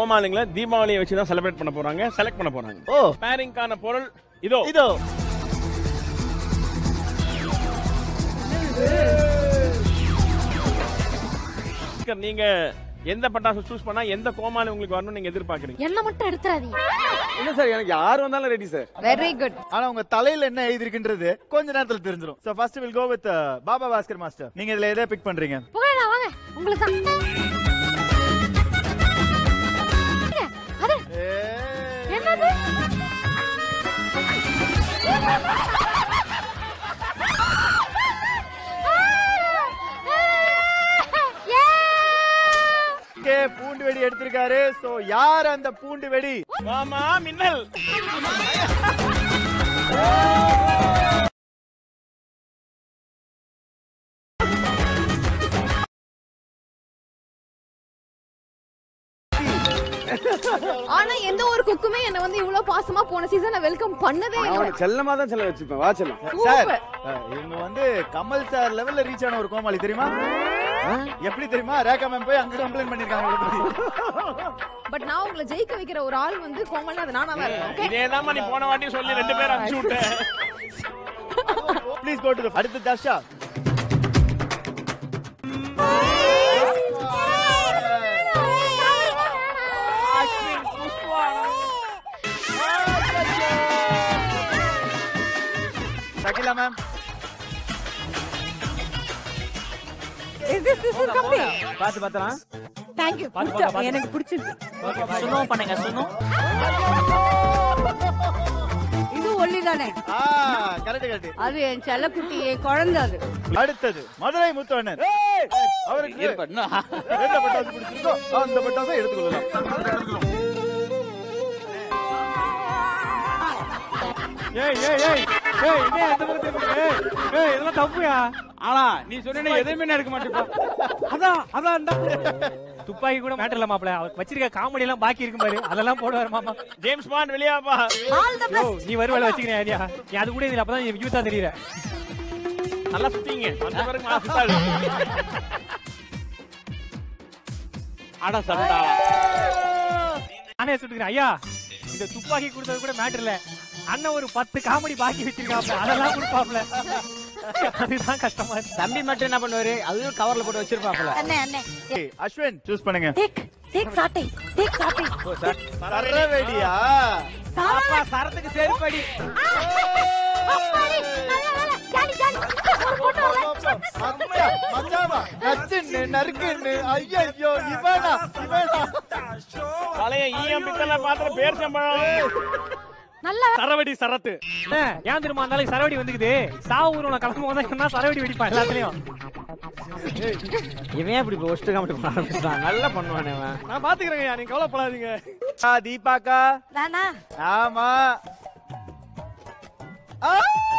கோமாளிங்களை தீபாவளியை வச்சு தான் செலிப்ரேட் பண்ண போறாங்க செலக்ட் பண்ண போறாங்க ஓ பேரிங்கான பொருள் இதோ இதோ நீங்க எந்த பட்டாசு சூஸ் பண்ணா எந்த கோமாளி உங்களுக்கு வரணும்னு நீங்க எதிர்பார்க்கறீங்க என்ன மட்டும் எடுத்துறாதீங்க இல்ல சார் எனக்கு யார் வந்தாலும் ரெடி சார் வெரி குட் ஆனா உங்க தலையில என்ன எழுதி இருக்குன்றது கொஞ்ச நேரத்துல தெரிஞ்சிரும் so first will go with Baba Bhaskar master நீங்க இதுல எதை பிக் பண்றீங்க புகழா வாங்க உங்களுக்கு தான் அது என்னது ஓகே பூண்டு வெடி எடுத்திருக்காரு சோ யார் அந்த பூண்டு வெடி வாமா மின்னல் ஆனா எந்த ஒரு குக்குமே என்ன வந்து இவ்வளவு பாசமா போன சீசன் வெல்கம் பண்ணதே நான் இல்ல உனக்கு செல்லமா தான் செல்ல வச்சுப்பேன் வா செல்லம் சார் அஹ், இவங்க வந்து கமல் சார் லெவல்ல ரீச் ஆன ஒரு கோமாளி தெரியுமா எப்படி தெரியுமா ரேகா மேம் போய் அங்க கம்ப்ளைண்ட் பண்ணிருக்காங்க இவளை பத்தி. பட் நான் உங்களை ஜெயிக்க வைக்கிற ஒரு ஆள் வந்து கோமல் அது நானா தான் இருப்பேன் okay? இதேதான் நீ போன வாட்டி சொல்லி ரெண்டு பேரும் அனுப்பிச்சு விட்டேன் ப்ளீஸ் கோ டு அடுத்து Darsha Shakila ma'am Is this this is complete? பாத்து பாத்தலாம் Thank you. எனக்கு பிடிச்சிருக்கு சுனோ பண்ணுங்க சுனோ இது ஒல்லிதானே ஆ கரெக்ட் கரெக்ட் அது என் செல்லக்குட்டி என் குழந்தை அது அடுத்தது மதுரை முத்துவண்ணன் அவருக்கு எந்த பட்டாசு பிடிச்சிருக்கோ அந்த பட்டாசை எடுத்துக்கொள்ளலாம் ஏய் ஏய் ஏய் ஏய் என்ன எந்த பக்கத்துல இருக்கு? ஏய் ஏய் இதெல்லாம் தப்புயா ஆனா நீ சொன்ன எதுவுமே நான் எடுக்க மாட்டேப்பா அதான் அதான் அந்த துப்பாக்கி கூட மேட்டர் இல்ல மாப்ள அவர் வச்சிருக்க காமெடி எல்லாம் பாக்கி இருக்கும் பாரு அதெல்லாம் போடுவாரு மாமா ஜேம்ஸ் பாண்ட் வெளியாப்பா யோ, நீ வருவாள் வச்சுக்கிறேன் ஐடியா நீ அது கூட இதுல அப்பதான் யூத்தா தெரியற நல்லா சுத்தீங்க அந்த பிறகு நான் சுத்தாது ஆடா சண்டா நானே சுட்டுக்கிறேன் ஐயா இந்த துப்பாக்கி கொடுத்தது கூட மேட்டர் இல்ல அண்ணன் ஒரு பத்து காமெடி பாக்கி வச்சிருக்காப்ல அதெல்லாம் கொடுப்பாப்ல அதுதான் கஷ்டமா இருக்கு தம்பி மட்டும் என்ன பண்ணுவாரு அதுவும் கவர்ல போட்டு வச்சிருப்பாப்ல அண்ணே அண்ணே ஏய், அஸ்வின் சூஸ் பண்ணுங்க Take take சாட்டை take சாட்டை சரவெடியா அப்பா சரத்துக்கு செருப்படி அப்பாடி நல்ல வேலை ஜாலி ஜாலி ஒரு போட்டோ அம்மையா, மச்சாமா, நச்சுன்னு, நறுக்குன்னு, ஐயையோ, இவனா, இவனா. பழைய ஈயம் பித்தளை பாத்திரம் பேர் சம்பளம் நல்ல சரவடி சரத்து ஏன் திரும்ப அந்த நாளைக்கு சரவடி வந்துக்குது சாவு ஊர்வல கிளம்பும் போது என்ன சரவடி வெடிப்பான் எல்லாத்துலயும் இவன் இப்படி ஒஸ்ட் காமெடி பண்ண ஆரம்பிச்சான் நல்லா பண்ணுவானே அவன் நான் பாத்துக்கிறேங்க நீங்க கவலைப்படாதீங்க ஆ, தீபாக்கா நானா ஆமா ஆ!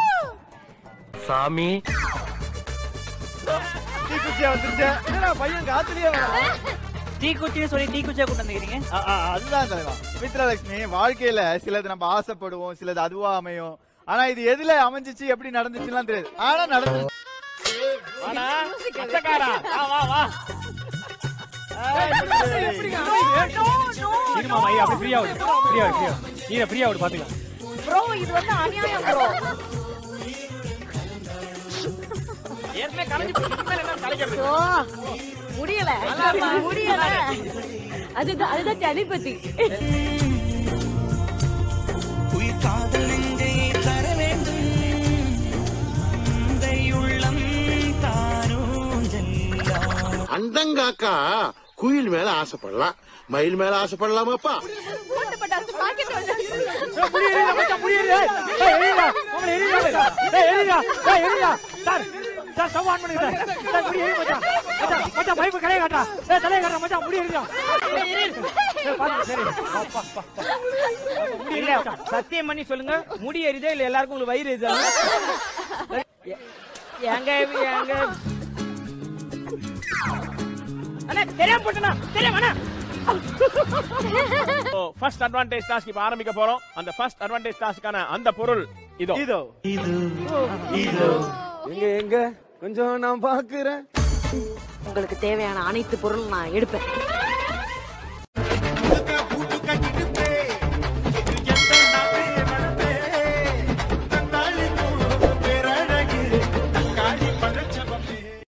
சாமி தீக்குச்சியா வந்துருச்சு. என்னடா பையன் காத்துலயே வரான்? டீ குச்சின்னு சொல்லி டீ குச்சியா கூட்டு வந்துக்கிறீங்க ஆ, ஆ, அதுதான் தலைவா மித்ரலட்சுமி வாழ்க்கையில சிலது நம்ம ஆசைப்படுவோம் சிலது அதுவா அமையும் ஆனா இது எதுல அமைஞ்சிச்சு எப்படி நடந்துச்சுலாம் தெரியாது ஆனா நடந்து ஆனா அச்சக்காரா வா வா வா இருமா மையா அப்படி ஃப்ரீயா விடு ஃப்ரீயா விடு ஃப்ரீயா நீ ஃப்ரீயா விடு பாத்துக்கலாம் ப்ரோ இது வந்து அநியாயம் ப்ரோ ஏற்கனவே கலைஞ்சு போச்சு. இனிமேல் என்ன கலைக்கிறது முடியல முடியல அதுதான் அதுதான் டெலிபதி அண்டங்காக்கா குயில் மேல ஆசைப்படலாம் மயில் மேல ஆசைப்படலாமாப்பா போட்டு பட்டாசு பாக்கெட் வந்து முடியல மச்சான் முடியல ஏய் எரியா அவளை எரியா ஏய் எரியா ஏய் எரியா சார் சார் ஸ்டவ் ஆன் பண்ணுங்க சார் சார் முடி எரி மச்சான் மச்சான் மச்சான் பைப் கலைய காட்டா ஏய் தலைய காட்டா மச்சான் முடி எரியா ஏய் பாத்து சரி பா பா பா முடி இல்ல எரியா சத்தியம் பண்ணி சொல்லுங்க முடி எரியுதா இல்ல எல்லாருக்கும் உங்களுக்கு வயிறு எரியுதா எ- எங்க எங்க அண்ணா தெரியாம போட்டனா தெரியாம அண்ணா ஃபர்ஸ்ட் அட்வான்டேஜ் டாஸ்க் இப்ப ஆரம்பிக்க போறோம் அந்த ஃபர்ஸ்ட் அட்வான்டேஜ் டாஸ்க்கான அந்த பொருள் இதோ இதோ எங்க எங்க கொஞ்சம் நான் பாக்குறேன் உங்களுக்கு தேவையான அனைத்து பொருளும் நான் எடுப்பேன்